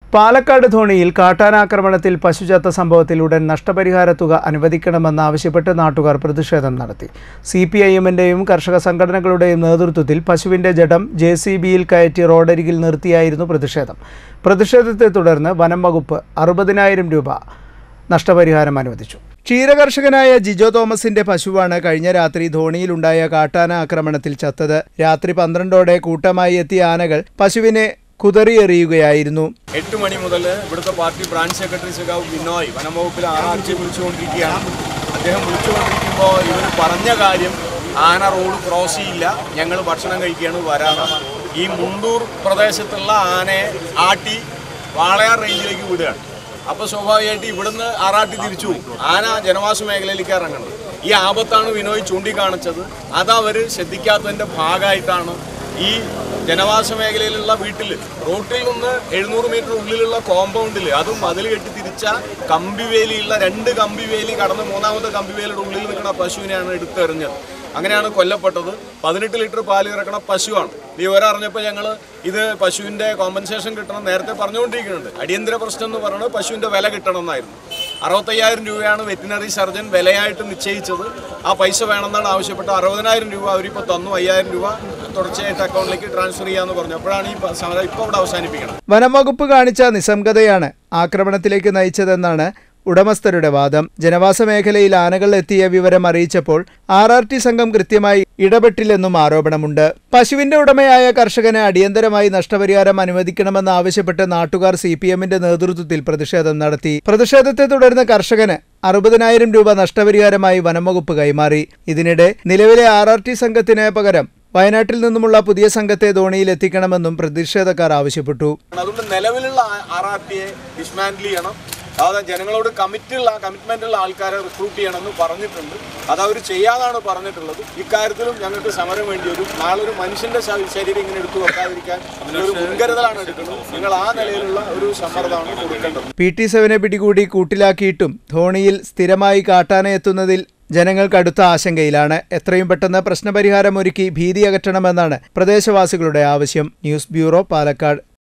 പാലക്കാട് ധോണിയിൽ കാട്ടാനാക്രമണത്തിൽ പശു ചത്ത സംഭവത്തിൽ ഉടൻ നഷ്ടപരിഹാര തുക അനുവദിക്കണമെന്നാവശ്യപ്പെട്ട് നാട്ടുകാർ പ്രതിഷേധം നടത്തി സി പി ഐ എമ്മിൻ്റെയും കർഷക സംഘടനകളുടെയും നേതൃത്വത്തിൽ പശുവിൻ്റെ ജഡം ജെ സി ബിയിൽ കയറ്റി റോഡരികിൽ നിർത്തിയായിരുന്നു പ്രതിഷേധം പ്രതിഷേധത്തെ തുടർന്ന് വനം വകുപ്പ് അറുപതിനായിരം രൂപ നഷ്ടപരിഹാരം അനുവദിച്ചു ക്ഷീരകർഷകനായ ജിജോ തോമസിന്റെ പശുവാണ് കഴിഞ്ഞ രാത്രി ധോണിയിലുണ്ടായ കാട്ടാന ആക്രമണത്തിൽ ചത്തത് രാത്രി പന്ത്രണ്ടോടെ കൂട്ടമായി എത്തിയ ആനകൾ പശുവിനെ കുതറിയെറിയുകയായിരുന്നു എട്ട് മണി മുതൽ ഇവിടുത്തെ പാർട്ടി ബ്രാഞ്ച് സെക്രട്ടറി സഖാവ് ബിനോയ് വനംവകുപ്പിൽ ആറാഴ്ച വിളിച്ചുകൊണ്ടിരിക്കുകയാണ് അദ്ദേഹം വിളിച്ചുകൊണ്ടിരിക്കുമ്പോൾ ഇവർ പറഞ്ഞ കാര്യം ആന റോഡ് ക്രോസ് ചെയ്യില്ല ഞങ്ങൾ ഭക്ഷണം കഴിക്കുകയാണ് വരാറ് ഈ മുണ്ടൂർ പ്രദേശത്തുള്ള ആനയെ ആട്ടി വാളയാർ റേഞ്ചിലേക്ക് വിടുകയാണ് അപ്പോൾ സ്വാഭാവികമായിട്ട് ഇവിടുന്ന് ആറാട്ടി തിരിച്ചു പോകും ആന ജനവാസ മേഖലയിലേക്ക് ഇറങ്ങുന്നത് ഈ ആപത്താണ് വിനോയ് ചൂണ്ടിക്കാണിച്ചത് അതവർ ശ്രദ്ധിക്കാത്തതിൻ്റെ ഭാഗമായിട്ടാണ് ഈ ജനവാസ മേഖലയിലുള്ള വീട്ടിൽ റോട്ടിൽ നിന്ന് എഴുന്നൂറ് മീറ്റർ ഉള്ളിലുള്ള കോമ്പൗണ്ടിൽ അതും മതിൽ കെട്ടി തിരിച്ച കമ്പിവേലിയുള്ള രണ്ട് കമ്പിവേലി കടന്ന് മൂന്നാമത്തെ കമ്പിവേലിയുടെ ഉള്ളിൽ നിൽക്കുന്ന പശുവിനെയാണ് എടുത്തെറിഞ്ഞത് അങ്ങനെയാണ് കൊല്ലപ്പെട്ടത് പതിനെട്ട് ലിറ്റർ പാല് ഇറക്കണ പശുവാണ് ഈ ഒരറിഞ്ഞപ്പോൾ ഞങ്ങൾ ഇത് പശുവിൻ്റെ കോമ്പൻസേഷൻ കിട്ടണം നേരത്തെ പറഞ്ഞുകൊണ്ടിരിക്കുന്നുണ്ട് അടിയന്തര പ്രശ്നം എന്ന് പറയുന്നത് പശുവിൻ്റെ വില കിട്ടണം എന്നായിരുന്നു അറുപത്തയ്യായിരം രൂപയാണ് വെറ്റിനറി സർജൻ വിലയായിട്ട് നിശ്ചയിച്ചത് ആ പൈസ വേണമെന്നാണ് ആവശ്യപ്പെട്ടത് അറുപതിനായിരം രൂപ അവരിപ്പോൾ തന്നു അയ്യായിരം രൂപ തുടർച്ചയായിട്ട് അക്കൗണ്ടിലേക്ക് ട്രാൻസ്ഫർ ചെയ്യാമെന്ന് പറഞ്ഞു അപ്പോഴാണ് ഈ പ- സമരം ഇപ്പോൾ അവിടെ അവസാനിപ്പിക്കണം വനം വകുപ്പ് കാണിച്ച നിസ്സംഗതയാണ് ആക്രമണത്തിലേക്ക് നയിച്ചതെന്നാണ് ഉടമസ്ഥരുടെ വാദം ജനവാസ മേഖലയിൽ ആനകൾ എത്തിയ വിവരം അറിയിച്ചപ്പോൾ ആർ ആർ ടി സംഘം കൃത്യമായി ഇടപെട്ടില്ലെന്നും ആരോപണമുണ്ട് പശുവിന്റെ ഉടമയായ കർഷകന് അടിയന്തരമായി നഷ്ടപരിഹാരം അനുവദിക്കണമെന്ന് ആവശ്യപ്പെട്ട് നാട്ടുകാർ സി പി എമ്മിന്റെ നേതൃത്വത്തിൽ പ്രതിഷേധം നടത്തി പ്രതിഷേധത്തെ തുടർന്ന് കർഷകന് അറുപതിനായിരം രൂപ നഷ്ടപരിഹാരമായി വനംവകുപ്പ് കൈമാറി ഇതിനിടെ നിലവിലെ ആർ ആർ ടി സംഘത്തിന് പകരം വയനാട്ടിൽ നിന്നുമുള്ള പുതിയ സംഘത്തെ ധോണിയിൽ എത്തിക്കണമെന്നും പ്രതിഷേധക്കാർ ആവശ്യപ്പെട്ടു അതുകൊണ്ട് നിലവിലുള്ള ആർ ആർ ടിയെ ഡിസ്മാൻഡിൽ ചെയ്യണം അതായത് ജനങ്ങളോട് കമ്മിറ്റുള്ള കമ്മിറ്റ്മെന്റ് ഉള്ള ആൾക്കാരെ റിക്രൂട്ട് ചെയ്യണമെന്ന് പറഞ്ഞിട്ടുണ്ട് അത് അവർ ചെയ്യാനാണ് പറഞ്ഞിട്ടുള്ളത് ഇക്കാര്യത്തിലും ഞങ്ങൾക്ക് സമരം വേണ്ടി വരും നാളെ ഒരു മനുഷ്യന്റെ ശ- ശരീരം ഇങ്ങനെ എടുത്തു വെക്കാതിരിക്കാൻ ഒരു മുൻകരുതലാണ് എടുക്കുന്നത് നിങ്ങൾ ആ നിലയിലുള്ള ഒരു സമ്മർദ്ദമാണ് കൊടുക്കേണ്ടത് പി ടി സെവനെ പിടികൂടി കൂട്ടിലാക്കിയിട്ടും ധോണിയിൽ സ്ഥിരമായി കാട്ടാന എത്തുന്നതിൽ ജനങ്ങൾ കടുത്ത ആശങ്കയിലാണ് എത്രയും പെട്ടെന്ന് പ്രശ്നപരിഹാരം ഒരുക്കി ഭീതി അകറ്റണമെന്നാണ് പ്രദേശവാസികളുടെ ആവശ്യം ന്യൂസ് ബ്യൂറോ പാലക്കാട്